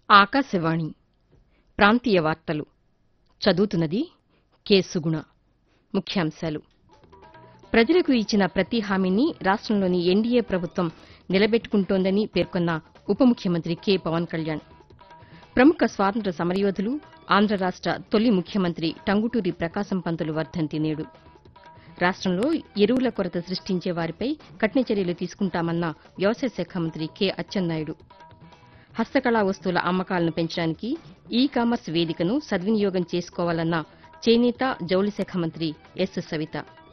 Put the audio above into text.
ఆకాశవాణి ప్రాంతీయ వార్తలు చదువుతున్నది కె సుగుణ ముఖ్యాంశాలు ప్రజలకు ఇచ్చిన ప్రతి హామీని రాష్టంలోని ఎన్డీఏ ప్రభుత్వం నిలబెట్టుకుంటోందని పేర్కొన్న ఉప ముఖ్యమంత్రి కె పవన్ కళ్యాణ్ ప్రముఖ స్వాతంత్ర్య సమరయోధులు ఆంధ్ర రాష్ట తొలి ముఖ్యమంత్రి టంగుటూరి ప్రకాశం పంతులు వర్దంతి నేడు రాష్టంలో ఎరువుల కొరత సృష్టించే వారిపై కఠిన చర్యలు తీసుకుంటామన్న వ్యవసాయ శాఖ మంత్రి కె అచ్చెన్నాయుడు హస్తకళా వస్తువుల అమ్మకాలను పెంచడానికి ఈ కామర్స్ వేదికను సద్వినియోగం చేసుకోవాలన్న చేనేత జౌళి శాఖ మంత్రి ఎస్ సవిత